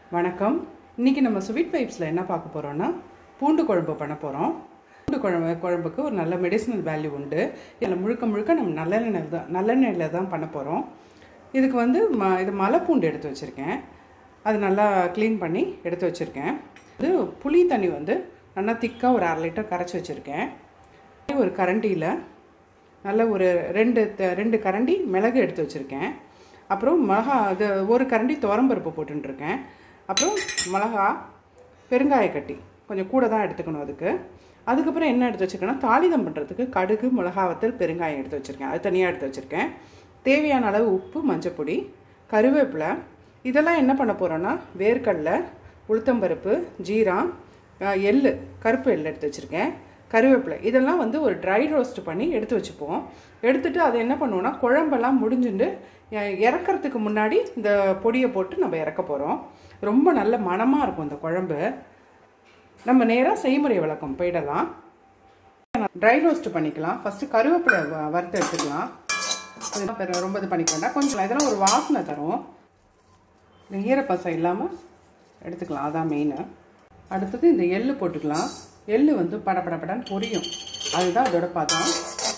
வணக்கம் இன்றைக்கி நம்ம ஸ்வீட் வைப்ஸில் என்ன பார்க்க போகிறோன்னா பூண்டு குழம்பு பண்ண போகிறோம் பூண்டு குழம்பு குழம்புக்கு ஒரு நல்ல மெடிசினல் வேல்யூ உண்டு இதில் முழுக்க முழுக்க நம்ம நல்லெண்ணெய் தான் நல்லெண்ணெயில் தான் பண்ண போகிறோம் இதுக்கு வந்து ம இது மலை பூண்டு எடுத்து வச்சுருக்கேன் அது நல்லா க்ளீன் பண்ணி எடுத்து வச்சுருக்கேன் இது புளி தண்ணி வந்து நல்லா திக்காக ஒரு அரை லிட்டர் கரைச்சி வச்சுருக்கேன் ஒரு கரண்டியில் நல்ல ஒரு ரெண்டு த- ரெண்டு கரண்டி மிளகு எடுத்து வச்சுருக்கேன் அப்புறம் மிளகா இது ஒரு கரண்டி துவரம்பருப்பு போட்டுருக்கேன் அப்புறம் மிளகா பெருங்காய கட்டி கொஞ்சம் கூட தான் எடுத்துக்கணும் அதுக்கு அதுக்கப்புறம் என்ன எடுத்து வச்சுருக்கேன்னா தாளிதம் பண்ணுறதுக்கு கடுகு மிளகாவத்தல் பெருங்காயம் எடுத்து வச்சுருக்கேன் அது தனியாக எடுத்து வச்சுருக்கேன் தேவையான அளவு உப்பு மஞ்சப்பொடி கருவேப்பிலை இதெல்லாம் என்ன பண்ண போகிறோன்னா வேர்க்கடலை உளுத்தம்பருப்பு ஜீரா அஹ், எள்ளு கருப்பு எள்ளு எடுத்து வச்சுருக்கேன் கருவேப்பிலை இதெல்லாம் வந்து ஒரு ட்ரை ரோஸ்ட் பண்ணி எடுத்து வச்சுப்போம் எடுத்துட்டு அதை என்ன பண்ணுவோம்னா குழம்பெல்லாம் முடிஞ்சுட்டு அஹ், இறக்கறதுக்கு முன்னாடி இந்த பொடியை போட்டு நம்ம இறக்க போகிறோம் ரொம்ப நல்ல மணமாக இருக்கும் இந்த குழம்பு நம்ம நேராக செய்முறை விளக்கம் போயிடலாம் ட்ரை ரோஸ்ட் பண்ணிக்கலாம் ஃபஸ்ட்டு கருவேப்பிலை வ- வறுத்து எடுத்துக்கலாம் இதெல்லாம் பெரு- ரொம்ப இது பண்ணிக்க வேண்டாம் கொஞ்சம் இதெல்லாம் ஒரு வாசனை தரும் இந்த ஈரப்பசை இல்லாமல் எடுத்துக்கலாம் அதான் மெயின் அடுத்தது இந்த எள்ளு போட்டுக்கலாம் எள்ளு வந்து படபடபடன்னு பொரியும் அதுதான் அதோட பதம்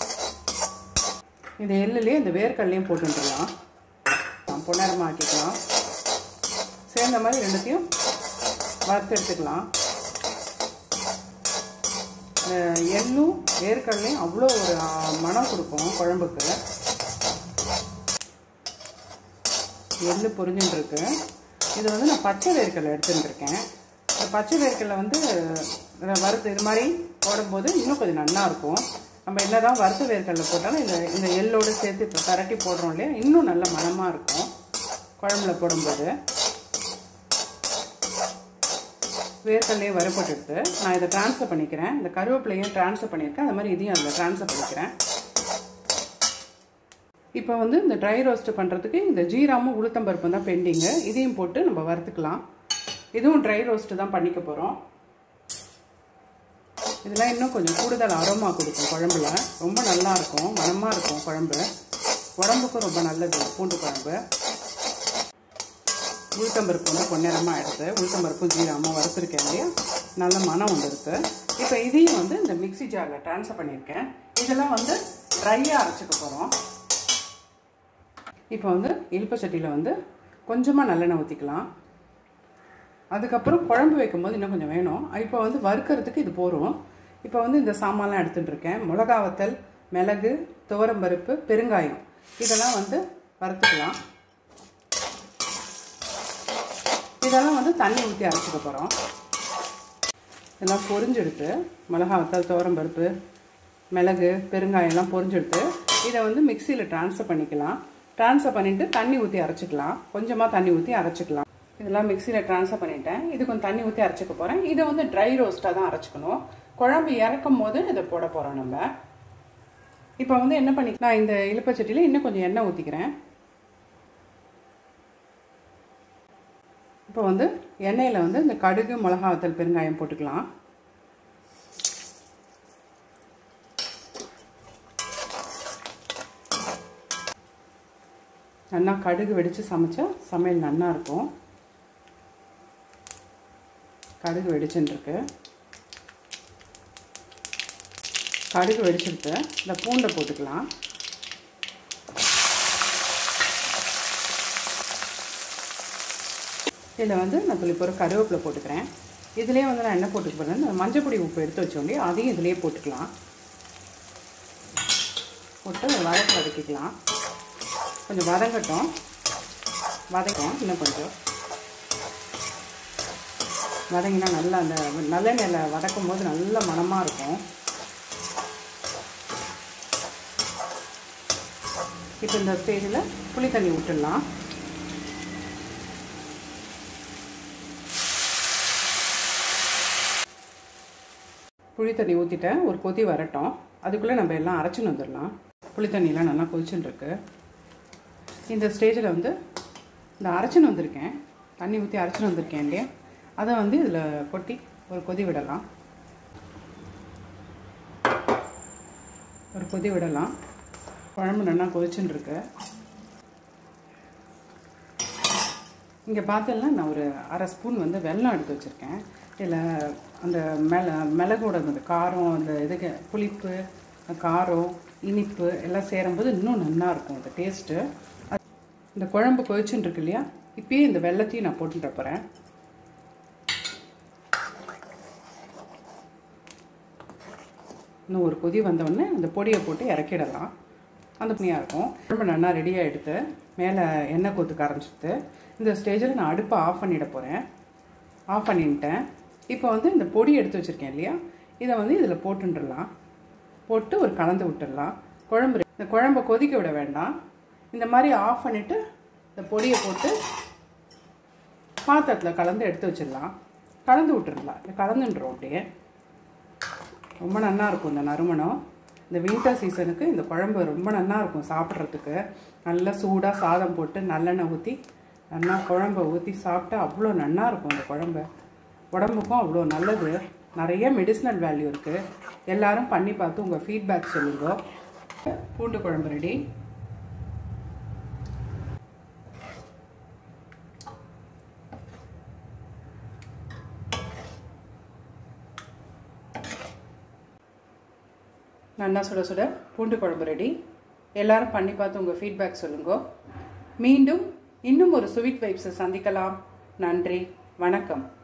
இந்த எள்ளுலேயே இந்த வேர்க்கடலையும் போட்டுடலாம் பொன்னரமாக ஆக்கிக்கலாம் சேர்ந்த மாதிரி ரெண்டுத்தையும் வறுத்து எடுத்துக்கலாம் இந்த எள்ளும் வேர்க்கடலையும் அவ்வளோ ஒரு ஆ, மணம் கொடுக்கும் குழம்புக்கு எள்ளு பொரிஞ்சுட்டு இருக்கு இது வந்து நான் பச்சை வேர்க்கடலை எடுத்துட்டு இருக்கேன் இந்த பச்சை வேர்க்கடலை வந்து அஹ், வறுத்து இது மாதிரி போடும்போது இன்னும் கொஞ்சம் நல்லா இருக்கும் நம்ம என்னதான் வறுத்த வேர்க்கடலை போட்டாலும் இந்த இந்த எள்ளோடு சேர்த்து இப்போ பரட்டி போடுறோம் இல்லையா இன்னும் நல்ல மணமாக இருக்கும் குழம்புல போடும்போது வேர்க்கடலையே வறுபட்டு எடுத்து நான் இதை ட்ரான்ஸ்ஃபர் பண்ணிக்கிறேன் இந்த கருவேப்பிலையும் ட்ரான்ஸ்ஃபர் பண்ணியிருக்கேன் அது மாதிரி இதையும் அதில் ட்ரான்ஸ்ஃபர் பண்ணிக்கிறேன் இப்போ வந்து இந்த ட்ரை ரோஸ்ட் பண்ணுறதுக்கு இந்த ஜீராமும் உளுத்தம்பருப்பும் தான் பெண்டிங்கு இதையும் போட்டு நம்ம வறுத்துக்கலாம் இதுவும் ட்ரை ரோஸ்ட் தான் பண்ணிக்க போகிறோம் இதெல்லாம் இன்னும் கொஞ்சம் கூடுதல் அரோமா கொடுக்கும் குழம்புல ரொம்ப நல்லா இருக்கும் மனமாக இருக்கும் குழம்பு உடம்புக்கும் ரொம்ப நல்லது பூண்டு குழம்பு உளுத்தம்பருப்பு வந்து பொன்னிறமாக எடுத்து உளுத்தம்பருப்பும் ஜீராமும் வறுத்துருக்கேன் இல்லையா நல்ல மனம் வந்துருக்கு இப்போ இதையும் வந்து இந்த மிக்ஸி ஜாரில் ட்ரான்ஸ்ஃபர் பண்ணியிருக்கேன் இதெல்லாம் வந்து ட்ரையாக அரைச்சிக்க போகிறோம் இப்போ வந்து இழுப்பு சட்டியில் வந்து கொஞ்சமாக நல்லெண்ணெய் ஊற்றிக்கலாம் அதுக்கப்புறம் குழம்பு வைக்கும்போது இன்னும் கொஞ்சம் வேணும் இப்போ வந்து வறுக்கிறதுக்கு இது போகிறோம் இப்போ வந்து இந்த சாமான்லாம் எடுத்துகிட்டு இருக்கேன் மிளகா வத்தல் மிளகு துவரம்பருப்பு பெருங்காயம் இதெல்லாம் வந்து வறுத்துக்கலாம் இதெல்லாம் வந்து தண்ணி ஊற்றி அரைச்சிக்க போகிறோம் இதெல்லாம் பொரிஞ்செடுத்து மிளகா வத்தல் துவரம்பருப்பு மிளகு பெருங்காயம் எல்லாம் பொரிஞ்செடுத்து இதை வந்து மிக்சியில் ட்ரான்ஸ்ஃபர் பண்ணிக்கலாம் ட்ரான்ஸ்ஃபர் பண்ணிவிட்டு தண்ணி ஊற்றி அரைச்சிக்கலாம் கொஞ்சமாக தண்ணி ஊற்றி அரைச்சிக்கலாம் இதெல்லாம் மிக்சியில் ட்ரான்ஸ்ஃபர் பண்ணிட்டேன் இது கொஞ்சம் தண்ணி ஊற்றி அரைச்சிக்க போகிறேன் இதை வந்து ட்ரை ரோஸ்ட்டாக தான் அரைச்சிக்கணும் குழம்பு இறக்கும் போது இதை போட போகிறோம் நம்ம இப்போ வந்து என்ன பண்ணி நான் இந்த இழுப்பச்சட்டியில் இன்னும் கொஞ்சம் எண்ணெய் ஊற்றிக்கிறேன் இப்போ வந்து எண்ணெயில் வந்து இந்த கடுகு மிளகா வத்தல் பெருங்காயம் போட்டுக்கலாம் நல்லா கடுகு வெடித்து சமைச்சா சமையல் நல்லா இருக்கும் கடுகு வெடிச்சுன்னு இருக்கு கடுகு வெடிச்சிருக்கு இந்த பூண்டை போட்டுக்கலாம் இதில் வந்து நான் துளி ஒரு கருவேப்பிலை போட்டுக்கிறேன் இதுலேயே வந்து நான் என்ன போட்டுக்க போகிறேன் இந்த மஞ்சப்பொடி உப்பு எடுத்து வச்சோண்டி அதையும் இதுலேயே போட்டுக்கலாம் போட்டு வதக்க வதக்கிக்கலாம் கொஞ்சம் வதங்கட்டும் வதக்கும் இன்னும் கொஞ்சம் வதங்கினா நல்லா அந்த நல்லெண்ணெயில் வதக்கும் போது நல்ல மணமாக இருக்கும் இப்போ இந்த ஸ்டேஜில் புளி தண்ணி விட்டுடலாம் புளி தண்ணி ஊற்றிட்டேன் ஒரு கொதி வரட்டும் அதுக்குள்ளே நம்ம எல்லாம் அரைச்சின்னு வந்துடலாம் புளி தண்ணியெலாம் நல்லா கொதிச்சுன்னு இருக்கு இந்த ஸ்டேஜில் வந்து இந்த அரைச்சின்னு வந்திருக்கேன் தண்ணி ஊற்றி அரைச்சின்னு வந்திருக்கேன் இல்லையா அதை வந்து இதில் கொட்டி ஒரு கொதி விடலாம் ஒரு கொதி விடலாம் குழம்பு நல்லா கொதிச்சுன்னு இருக்கு இங்கே பார்த்தோம்னா நான் ஒரு அரை ஸ்பூன் வந்து வெல்லம் எடுத்து வச்சுருக்கேன் இதில் அந்த மிள மிளகோட அந்த காரம் அந்த இதுக்கு புளிப்பு காரம் இனிப்பு எல்லாம் சேரும்போது இன்னும் நல்லா இருக்கும் அந்த டேஸ்ட்டு இந்த குழம்பு கொதிச்சுன்னு இருக்கு இல்லையா இப்பயே இந்த வெள்ளத்தையும் நான் போட்டுட்டு போகிறேன் இன்னும் ஒரு கொதி வந்தோடனே அந்த பொடியை போட்டு இறக்கிடலாம் அந்த பண்ணியாக இருக்கும் ரொம்ப நல்லா ரெடியாக எடுத்து மேலே எண்ணெய் கொத்துக்க ஆரம்பிச்சிட்டு இந்த ஸ்டேஜில் நான் அடுப்பை ஆஃப் பண்ணிட போகிறேன் ஆஃப் பண்ணிட்டேன் இப்போ வந்து இந்த பொடி எடுத்து வச்சுருக்கேன் இல்லையா இதை வந்து இதில் போட்டுடலாம் போட்டு ஒரு கலந்து விட்டுடலாம் குழம்பு இந்த குழம்பை கொதிக்க விட வேண்டாம் இந்த மாதிரி ஆஃப் பண்ணிவிட்டு இந்த பொடியை போட்டு பாத்திரத்தில் கலந்து எடுத்து வச்சிடலாம் கலந்து விட்டுடலாம் கலந்துன்றோம் அப்படியே ரொம்ப நல்லா இருக்கும் இந்த நறுமணம் இந்த வின்டர் சீசனுக்கு இந்த குழம்பு ரொம்ப நல்லா இருக்கும் சாப்பிட்றதுக்கு நல்லா சூடாக சாதம் போட்டு நல்லெண்ணெய் ஊற்றி நல்லா குழம்பை ஊற்றி சாப்பிட்டா அவ்வளோ நல்லா இருக்கும் இந்த குழம்பு உடம்புக்கும் அவ்வளோ நல்லது நிறைய மெடிசினல் வேல்யூ இருக்குது எல்லாரும் பண்ணி பார்த்து உங்கள் ஃபீட்பேக் சொல்லுங்க பூண்டு குழம்பு ரெடி நல்லா சுட சுட பூண்டு குழம்பு ரெடி எல்லாரும் பண்ணி பார்த்து உங்கள் ஃபீட்பேக் சொல்லுங்க மீண்டும் இன்னும் ஒரு ஸ்வீட் வைப்ஸை சந்திக்கலாம் நன்றி வணக்கம்